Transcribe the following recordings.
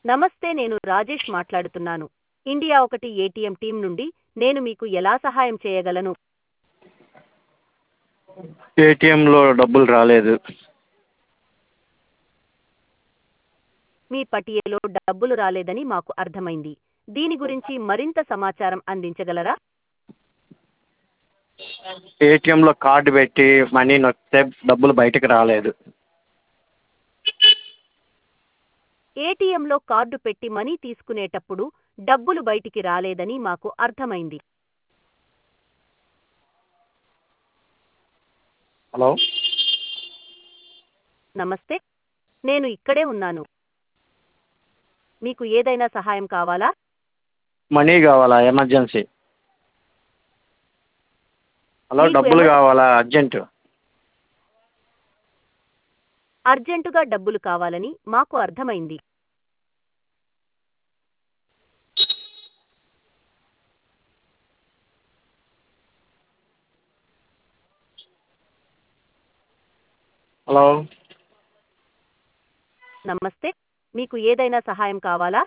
నమస్తే నేను రాజేష్ మాట్లాడుతున్నాను ఇండియా ఒకటి ఏటీఎం టీం నుండి నేను మీకు ఎలా సహాయం చేయగలను ఏటీఎంలో డబ్బులు రాలేదు మీ పటిఏలో డబ్బులు రాలేదని మాకు అర్థమైంది దీని గురించి మరింత సమాచారం అందించగలరా ఏటీఎంలో కార్డు పెట్టి మనీ నొక్కితే డబ్బులు బయటకు రాలేదు ఏటీఎంలో కార్డు పెట్టి మనీ తీసుకునేటప్పుడు డబ్బులు బయటికి రాలేదని మాకు అర్థమైంది హలో నమస్తే నేను ఇక్కడే ఉన్నాను మీకు ఏదైనా సహాయం కావాలా మనీ కావాలా ఎమర్జెన్సీ హలో మీకు డబ్బులు ఎమర్- కావాలా అర్జెంటు అర్జెంటుగా డబ్బులు కావాలని మాకు అర్థమైంది హలో నమస్తే మీకు ఏదైనా సహాయం కావాలా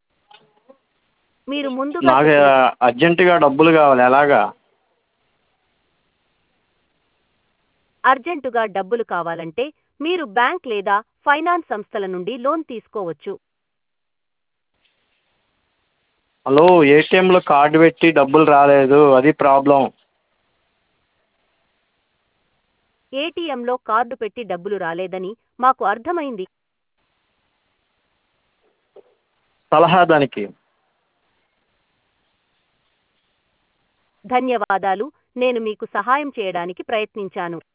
మీరు ముందుగా నాకు చెప్పిన- అర్జెంటుగా డబ్బులు కావాలి ఎలాగా అర్జెంటుగా డబ్బులు కావాలంటే మీరు బ్యాంక్ లేదా ఫైనాన్స్ సంస్థల నుండి లోన్ తీసుకోవచ్చు హలో ఏటీఎంలో కార్డు పెట్టి డబ్బులు రాలేదు అది ప్రాబ్లం ఏటీఎంలో కార్డు పెట్టి డబ్బులు రాలేదని మాకు అర్థమైంది సలహా దానికి ధన్యవాదాలు నేను మీకు సహాయం చేయడానికి ప్రయత్నించాను